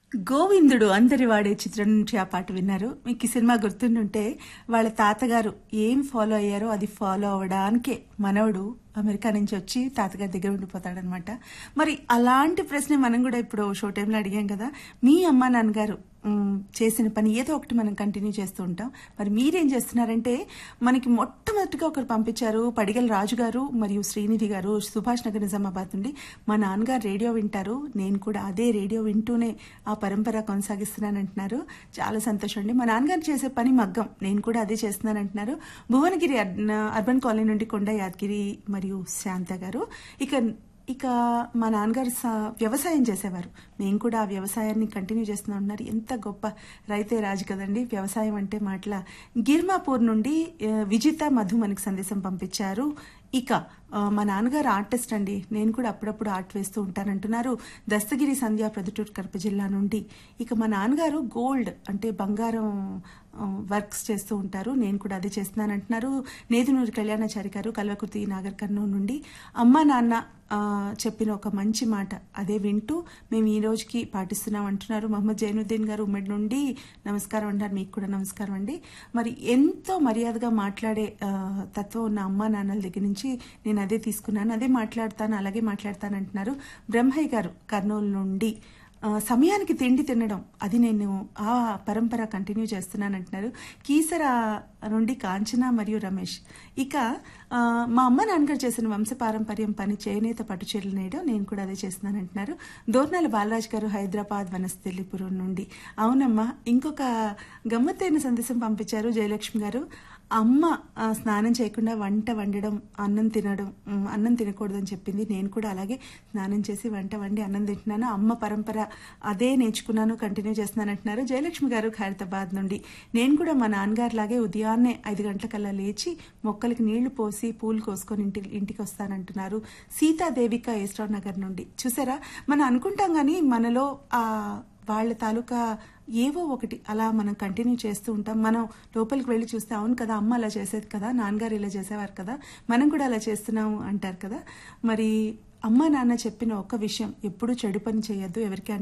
గోవిందుడు అందరి వాడే చిత్రం నుంచి ఆ పాట విన్నారు మీకు ఈ సినిమా గుర్తుండుంటే వాళ్ళ తాతగారు ఏం ఫాలో అయ్యారో అది ఫాలో అవడానికే మనవడు అమెరికా నుంచి వచ్చి తాతగారి దగ్గర ఉండిపోతాడనమాట మరి అలాంటి ప్రశ్న మనం కూడా ఇప్పుడు షో టైంలో అడిగాం కదా మీ అమ్మ నాన్నగారు ఉమ్, చేసిన పని ఏదో ఒకటి మనం కంటిన్యూ చేస్తూ ఉంటాం మరి మీరేం చేస్తున్నారంటే మనకి మొట్టమొదటిగా ఒకరు పంపించారు పడిగల రాజు గారు మరియు శ్రీనిధి గారు సుభాష్ నగర్ నిజామాబాద్ నుండి మా నాన్నగారు రేడియో వింటారు నేను కూడా అదే రేడియో వింటూనే ఆ పరంపర కొనసాగిస్తున్నానంటున్నారు చాలా సంతోషం అండి మా నాన్నగారు చేసే పని మగ్గం నేను కూడా అదే చేస్తున్నానంటున్నారు భువనగిరి అర్బన్- అర్బన్ కాలనీ నుండి కొండ యాదగిరి మరియు శాంత గారు ఇక ఇక మా నాన్నగారు సా- వ్యవసాయం చేసేవారు మేము కూడా ఆ వ్యవసాయాన్ని కంటిన్యూ చేస్తున్నా ఉన్నారు ఎంత గొప్ప రైతే రాజు కదండి వ్యవసాయం అంటే మాటల గిర్మాపూర్ నుండి ఆ, విజిత మధు మనకి సందేశం పంపించారు ఇక ఆ, మా నాన్నగారు ఆర్టిస్ట్ అండి నేను కూడా అప్పుడప్పుడు ఆర్ట్ వేస్తూ ఉంటానంటున్నారు దస్తగిరి సంధ్య ప్రొద్దుటూరు కడప జిల్లా నుండి ఇక మా నాన్నగారు గోల్డ్ అంటే బంగారం ఆ, వర్క్స్ చేస్తూ ఉంటారు నేను కూడా అదే చేస్తున్నాను అంటున్నారు నేదునూరు కళ్యాణాచారి గారు కల్వకుర్తి నాగర్ కర్నూలు నుండి అమ్మా నాన్న ఆ, చెప్పిన ఒక మంచి మాట అదే వింటూ మేము ఈ రోజుకి పాటిస్తున్నాం అంటున్నారు మహమ్మద్ జైనుద్దీన్ గారు ఉమ్మడి నుండి నమస్కారం అంటారు మీకు కూడా నమస్కారం అండి మరి ఎంతో మర్యాదగా మాట్లాడే ఆ, తత్వం ఉన్న అమ్మా నాన్నల దగ్గర నుంచి నేను అదే తీసుకున్నాను అదే మాట్లాడతాను అలాగే మాట్లాడతాను అంటున్నారు బ్రహ్మయ్య గారు కర్నూలు నుండి ఆ, సమయానికి తిండి తినడం అది నేను ఆ పరంపర కంటిన్యూ చేస్తున్నాను అంటున్నారు కీసర నుండి కాంచన మరియు రమేష్ ఇక ఆ, మా అమ్మ నాన్నగారు చేసిన వంశపారంపర్యం పని చేనేత పట్టుచీరలు నేయడం నేను కూడా అదే చేస్తున్నాను అంటున్నారు దోర్నాల బాలరాజ్ గారు హైదరాబాద్ వనస్థలిపురం నుండి అవునమ్మా ఇంకొక గమ్మత్తైన సందేశం పంపించారు జయలక్ష్మి గారు అమ్మ ఆ, స్నానం చేయకుండా వంట వండడం అన్నం తినడం ఉమ్, అన్నం తినకూడదని చెప్పింది నేను కూడా అలాగే స్నానం చేసి వంట వండి అన్నం తింటున్నాను అమ్మ పరంపర అదే నేర్చుకున్నాను కంటిన్యూ చేస్తున్నాను అంటున్నారు జయలక్ష్మి గారు ఖైరతాబాద్ నుండి నేను కూడా మా నాన్నగారు లాగే ఉదయాన్నే ఐదు గంటలకల్లా లేచి మొక్కలకి నీళ్లు పోసి పూలు కోసుకొని ఇంటి ఇంటికి వస్తానంటున్నారు సీతాదేవిక ఏస్ట్రావ్ నగర్ నుండి చూసారా మనం అనుకుంటాం కానీ మనలో ఆ వాళ్ళ తాలూకా ఏవో ఒకటి అలా మనం కంటిన్యూ చేస్తూ ఉంటాం మనం లోపలికి వెళ్ళి చూస్తే అవును కదా అమ్మ అలా చేసేది కదా నాన్నగారు ఇలా చేసేవారు కదా మనం కూడా అలా చేస్తున్నాము అంటారు కదా మరి అమ్మ నాన్న చెప్పిన ఒక్క విషయం ఎప్పుడూ చెడు పని చేయొద్దు ఎవరికి